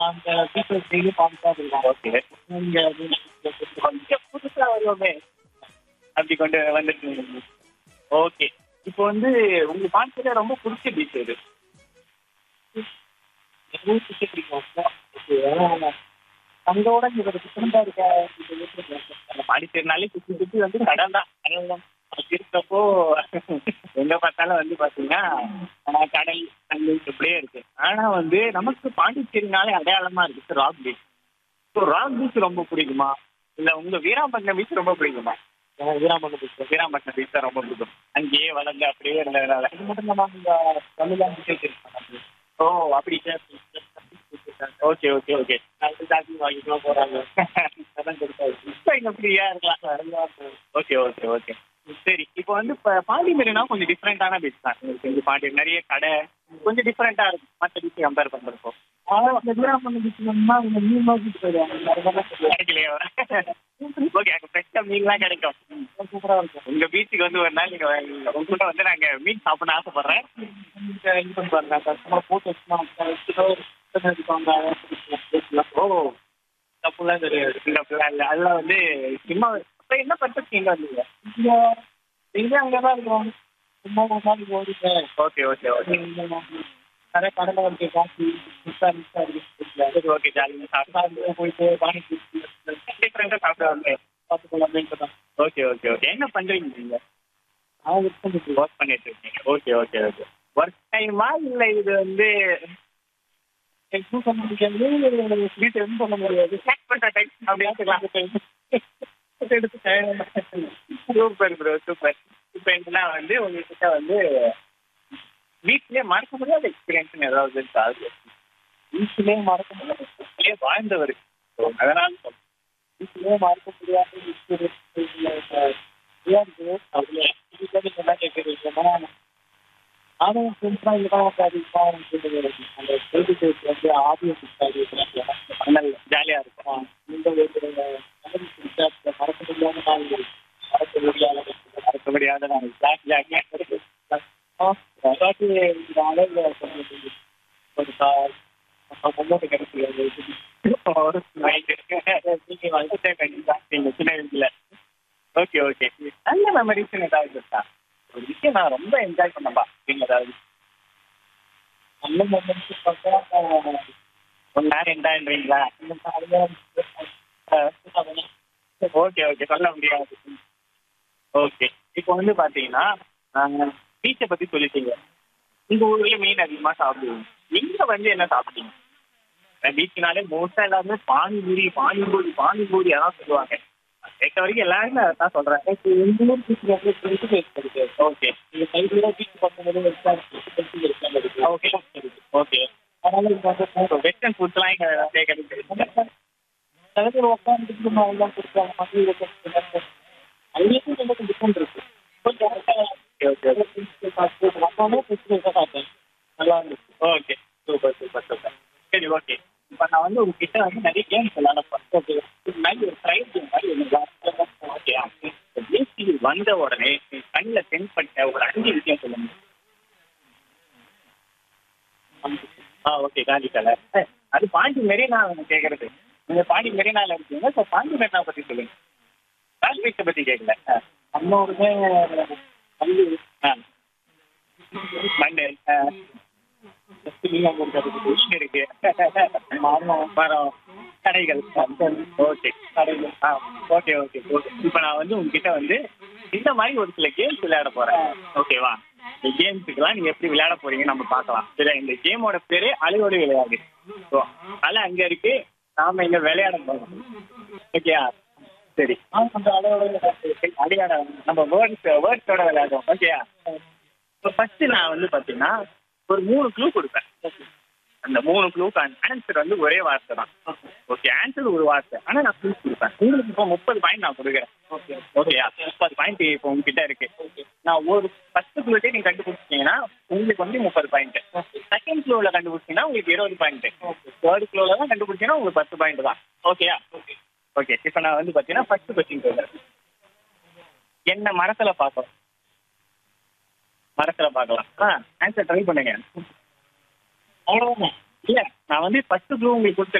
அந்த people daily பார்த்துட்டா இருக்கோம் ஓகே இங்க கொஞ்சம் புதுசா வருவோமே அப்படி கொண்டு வந்துட்டு ஓகே இப்போ வந்து உங்க பாண்டிச்சேரியில ரொம்ப பிடிச்ச பீச் எது எதுவும் சுத்தி பிடிக்கும் தங்களோட இங்க ஒரு டிஃபரெண்டா இருக்க இந்த வீட்டுல அந்த பாண்டிச்சேரினாலே சுத்தி சுத்தி வந்து கடல் தான் கடல் தான் அப்படி இருக்கப்போ எங்க பார்த்தாலும் வந்து பாத்தீங்கன்னா ஆஹ், கடல் தண்ணி இப்படியே இருக்கு ஆனா வந்து நமக்கு பாண்டிச்சேரினாலே அடையாளமா இருக்கு rock beach so rock beach ரொம்ப பிடிக்குமா இல்ல உங்க வீராம்பட்டினம் பீச் ரொம்ப பிடிக்குமா வீராமணம் பீச் வீராம்பட்டினம் பீச் தான் ரொம்ப பிடிக்கும் அங்கேயே வளர்ந்து அப்படியே இருந்ததுனால இது மட்டும் இல்லாம இந்த தமிழ்நாடு பீச் இருக்காங்க ஓ அப்படி ஓகே ஓகே ஓகே அது ஜாதி வாங்கிட்டு போறாங்க அதான் கொடுத்தாரு இப்போ இங்க ஃப்ரீயா இருக்கலாம் ஓகே ஓகே ஓகே சரி இப்போ வந்து இப்போ பாண்டி மெரினா கொஞ்சம் டிஃப்ரெண்டான பீச் தான் உங்களுக்கு இங்க பாண்டி நிறைய கடை கொஞ்சம் டிஃப்ரெண்டா இருக்கும் மற்ற பீச் கம்பேர் பண்றப்போ ஆனா இந்த வீராமணம் பீச் நம்ம இந்த மீன் பீச் போயிடுவாங்க அதெல்லாம் சொல்லுவாங்க கிடைக்கலையா ஓகே அங்க ஃப்ரெஷ்ஷா மீன்லாம் கிடைக்கும் சூப்பரா இருக்கும் உங்க பீச்சுக்கு வந்து ஒரு நாள் நீங்க வாங்க. உங்க கூட வந்து நாங்க மீன் சாப்பிடணும்னு ஆசைப்படுறேன் இங்க இது பண்ணி பாருங்க கஸ்டமர் போட்டு வச்சுக்கலாம் ஓ தப்புலாம் தெரியாது இந்த அப்படிலாம் இல்லை அதெல்லாம் வந்து சும்மா அப்ப என்ன பர்பஸ் நீங்க வந்தீங்க இங்க இங்க அங்கதான் இருக்கும் சும்மா ஒரு நாளைக்கு ஓடிட்டு ஓகே ஓகே ஓகே நிறைய கடலை இருக்கு காஃபி மிஸ்ஸா மிஸ்ஸா இருக்கு சரி ஓகே ஜாலியாக சாப்பிட்டு போயிட்டு பானி டிஃப்ரெண்டாக சாப்பிடுவாங்க பார்த்துக்கலாம் ஓகே ஓகே ஓகே என்ன பண்றீங்க நீங்க நான் ஒர்க் பண்ணிட்டு ஒர்க் பண்ணிட்டு இருக்கீங்க ஓகே ஓகே ஓகே ஒர்க் டைமா இல்ல இது வந்து எக்ஸும் பண்ண முடியாது வீட்டு எதுவும் பண்ண முடியாது ஸ்நாக் பண்ற டைம் அப்படி எடுத்துக்கலாம் எடுத்து டயர்ட் சூப்பர் ப்ரோ சூப்பர் இப்போ என்னன்னா வந்து உங்ககிட்ட வந்து வீட்லயே மறக்க முடியாத எக்ஸ்பீரியன்ஸ் ஏதாவது இருக்கா அது வீட்டிலே மறக்க முடியாது வீட்லயே வாழ்ந்தவர் So, அதனால சொல்றேன். வீட்டிலே மறக்க முடியாது நானும் ஃப்ரெண்ட்ஸ்லாம் இங்கே தான் உட்காந்துருப்போம் அந்த செய்தி பேச்சு வந்து ஆடியோ நல்ல ஜாலியா இருக்கும் இந்த ஒரு மறக்க முடியாத நாள் மறக்க முடியாத மறக்க முடியாத நான் ஜாக் ஜாக்கியா அதாட்டி இந்த அளவில் ஒரு கால் முன்னோட்டு கிடைக்கிறது நீங்க வந்துட்டே கண்டிப்பா நீங்க சின்ன வயசுல ஓகே ஓகே நல்ல மெமரிஸ் ஏதாவது இருக்கா ஒரு விஷயம் நான் ரொம்ப என்ஜாய் பண்ணப்பா அப்படின்னு ஏதாவது நல்ல மொமெண்ட்ஸ் பார்த்தா ஒரு நேரம் என்ஜாய்ன்றீங்களா ஓகே ஓகே சொல்ல முடியாது ஓகே இப்போ வந்து பாத்தீங்கன்னா பீச்சை பத்தி சொல்லிட்டீங்க உங்க ஊர்லயே மீன் அதிகமா சாப்பிடுவீங்க நீங்க வந்து என்ன சாப்பிட்டீங்க பீச்னாலே மோஸ்டா எல்லாருமே பானிபூரி பானிபூரி பானிபூரி அதான் சொல்லுவாங்க கேட்ட வரைக்கும் எல்லாருமே அதான் சொல்றாங்க எங்க ஊர் பீச் வந்து டுவெண்ட்டி ஃபைவ் இருக்கு ஓகே இந்த சைடுல பீச் பக்கத்துல இருக்கு ஓகே ஓகே அதனால இங்க வந்து வெஸ்டர்ன் ஃபுட்ஸ்லாம் இங்க நிறைய கிடைக்குது சில பேர் உட்காந்துட்டு நம்ம எல்லாம் கொடுத்தாங்க மதிய உட்காந்து அதுலேயும் கொஞ்சம் டிஃப்ரெண்ட் இருக்கு கொஞ்சம் ஓகே ஓகே வந்தாலும் ஃபெஸ்டிவல்ஸாக பார்த்தேன் நல்லா இருந்துச்சு ஓகே சூப்பர் சூப்பர் சூப்பர் சரி ஓகே இப்போ நான் வந்து உங்ககிட்ட வந்து நிறைய கேம்ஸ் விளையாட போறேன் ஓகே இது மாதிரி ஒரு ட்ரைவ் கேம் மாதிரி ஒன்று ஓகே பேசிக்கு வந்த உடனே என் கண்ணில் தென்பட்ட ஒரு அஞ்சு விஷயம் சொல்லுங்க ஆ ஓகே காந்தி கலர் அது பாண்டி மெரினா கேட்கறது நீங்க பாண்டி மெரினால இருக்கீங்க ஸோ பாண்டி மெரினா பத்தி சொல்லுங்க ராஜ் பீச்சை பத்தி கேட்கல ஆ. நம்மளுமே கல்வி ஆ மண்ணு ஆ விஷயம் இருக்கு மரம் மரம் கடைகள் ஓகே கடைகள் ஆ ஓகே ஓகே ஓகே இப்போ நான் வந்து உங்ககிட்ட வந்து இந்த மாதிரி ஒரு சில கேம்ஸ் விளையாட போறேன் ஓகேவா இந்த கேம்ஸுக்கெல்லாம் நீங்க எப்படி விளையாட போறீங்க நம்ம பார்க்கலாம் சரி இந்த கேமோட பேரு அலையோடு விளையாடு ஸோ அலை அங்க இருக்கு நாம இங்க விளையாட போறோம் ஓகேயா சரி அந்த அளவோட அடையாட நம்ம வேர்ட்ஸ் வேர்ட்ஸோட விளையாடுவோம் ஓகேயா இப்போ ஃபர்ஸ்ட் நான் வந்து பாத்தீங்கன்னா ஒரு மூணு க்ளூ கொடுப்பேன் அந்த மூணு க்ளூக்கு ஆன்சர் வந்து ஒரே வார்த்தை தான் ஓகே ஆன்சர் ஒரு வார்த்தை ஆனா நான் க்ளூஸ் கொடுப்பேன் உங்களுக்கு இப்போ முப்பது பாயிண்ட் நான் கொடுக்குறேன் ஓகே ஓகேயா முப்பது பாயிண்ட் இப்போ உங்ககிட்ட இருக்கு நான் ஒரு ஃபர்ஸ்ட் க்ளூட்டே நீங்க கண்டுபிடிச்சிட்டீங்கன்னா உங்களுக்கு வந்து முப்பது பாயிண்ட் செகண்ட் க்ளூவில் கண்டுபிடிச்சீங்கன்னா உங்களுக்கு இருபது பாயிண்ட் தேர்ட் க்ளூவில் தான் கண்டுபிடிச்சீங்கன்னா உங்களுக்கு பத்து பாயிண்ட் தான் ஓகேயா ஓகே ஓகே இப்போ நான் வந்து பார்த்தீங்கன்னா ஃபர்ஸ்ட் கொஸ்டின் சொல்றேன் என்ன மரத்துல பார்க்கலாம் மரத்துல பார்க்கலாம் ஆ ஆன்சர் ட்ரை பண்ணுங்க அவ்வளோதான் இல்ல நான் வந்து ஃபர்ஸ்ட் க்ளூ உங்களுக்கு கொடுத்துருக்கேன்